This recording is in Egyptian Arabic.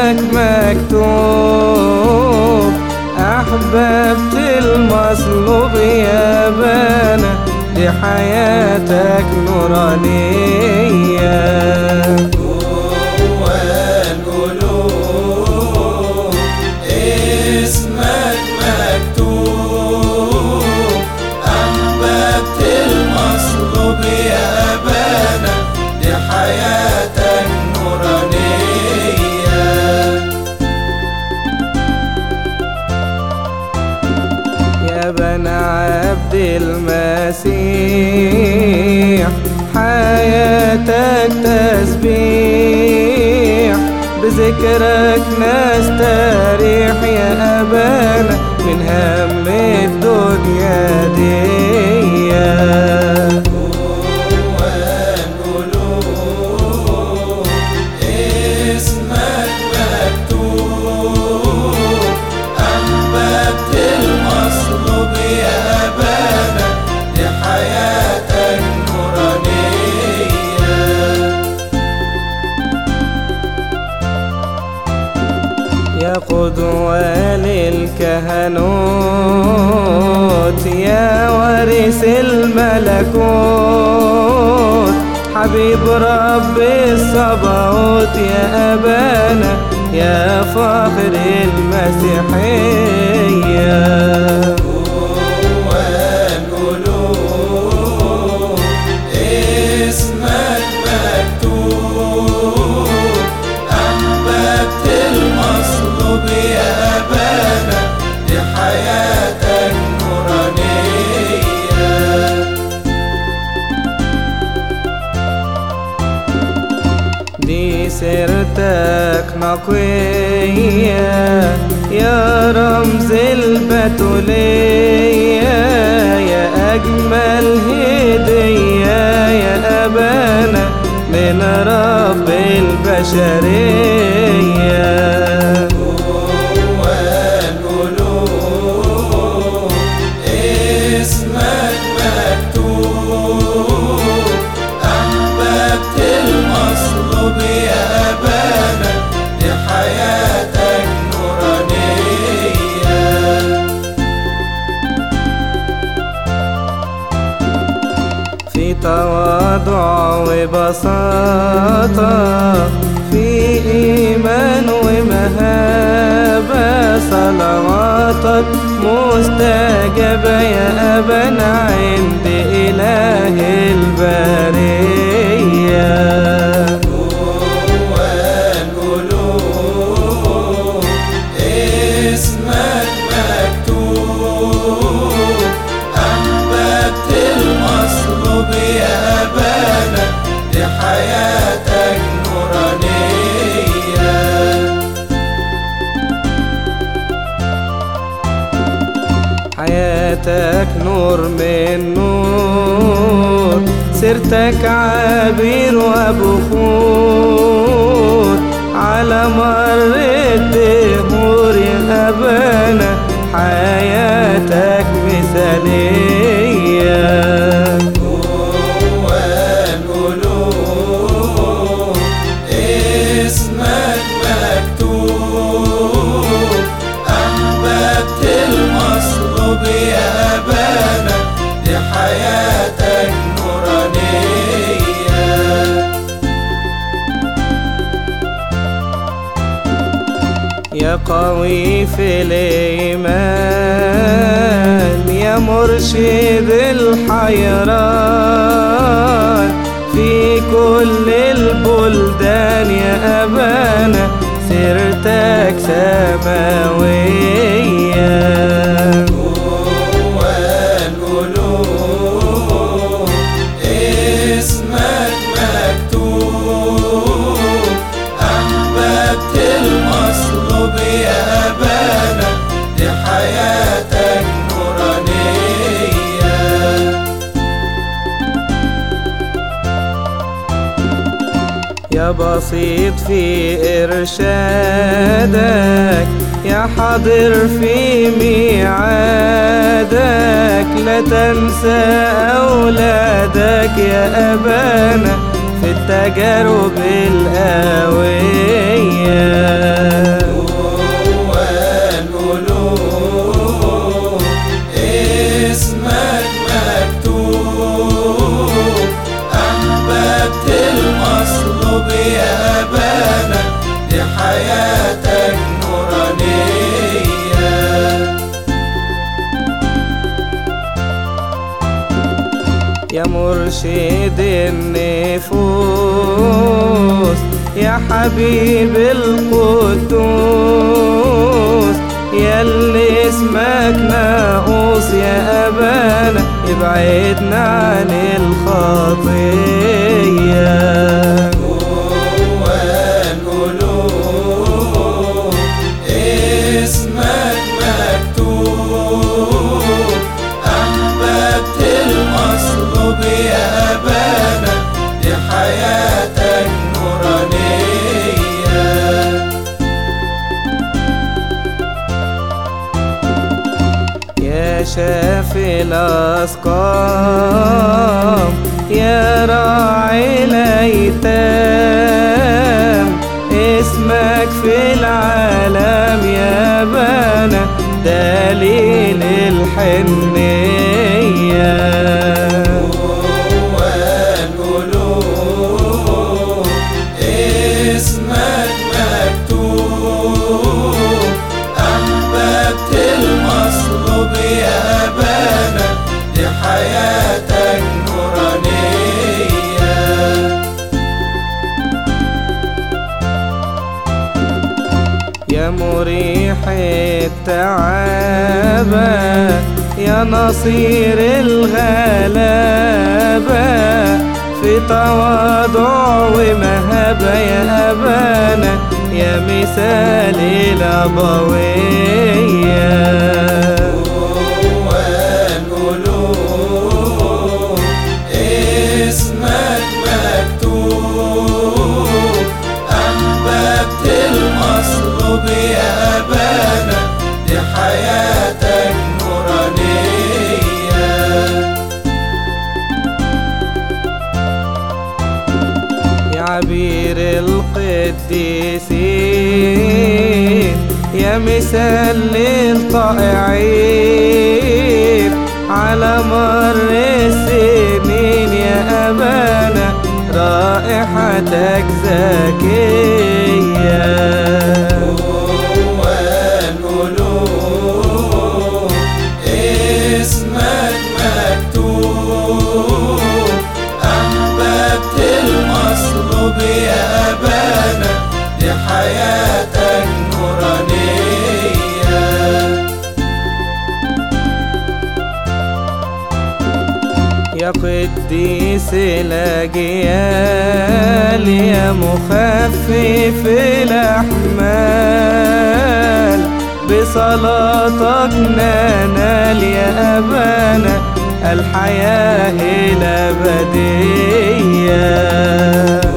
اسمك مكتوب أحببت المصلوب يا بنا دي حياتك نورانية جوا القلوب اسمك مكتوب أحببت المصلوب يا بنا دي حياتك نورانية يا بنا عبد المسيح حياتك تسبيح بذكرك نستريح يا أبانا من هم الدنيا دي جوا القلوب اسمك مكتوب أحببت المصلوب يا أبانا دي حياتك نورانية يا قدوة للكهنوت يا وارث الملكوت حبيب رب الصباوت يا أبانا يا فاخر المسيحية جوا القلوب اسمك مكتوب أحببت المصلوب يا أبانا دي حياتك نورانية دي سيرتك نقية يا رمز البتولية يا أجمل هدية يا أبانا من رب البشرية جوا القلوب اسمك مكتوب أحببت المصلوب يا أبانا دي حياتك نورانية في تواضع وبساطة في إيمان ومهابة صلواتك مستجابة يا أبانا عند إله البرية جوا القلوب اسمك مكتوب أحببت المصلوب يا أبانا دي حياتك نورانية حياتك نور من نور سيرتك عبير وبخور على مر الدهور يا أبانا حياتك مثالية جوا القلوب اسمك مكتوب أحببت المصلوب يا أبانا دي حياتك نورانية يا قوي في الإيمان يا مرشد الحيران في كل البلدان يا أبانا سيرتك سماوية جوا القلوب اسمك مكتوب أحببت المصلوب يا أبانا دي حياتك نورانية يا بسيط في إرشادك يا حاضر في ميعادك لا تنسى أولادك يا أبانا في التجارب القوية مرشد النفوس يا حبيب القدوس يا اللي اسمك ناقوس يا أبانا ابعدنا عن الخطيه جوا القلوب اسمك مكتوب أحببت المصلوب يا أبانا لحياتك نورانية يا شافي الأسقام يا راعي الأيتام اسمك في العالم يا بنا دليل الحنية جوا القلوب اسمك مكتوب أحببت المصلوب يا أبانا لحياتك نورانية يا مريح التعابة يا نصير الغلابة في تواضع ومهابة يا أبانا يا مثال الأبوية جوا القلوب اسمك مكتوب أحببت المصلوب يا أبانا لحياتك نورانية يا عبير القديسين يا مثال للطائعين على مر السنين يا أبانا رائحتك زكية جوا القلوب اسمك مكتوب أحببت المصلوب يا أبانا لحياتك نورانية يا قديس الأجيال يا مخفف الأحمال بصلاتك ننال يا أبانا الحياة الأبدية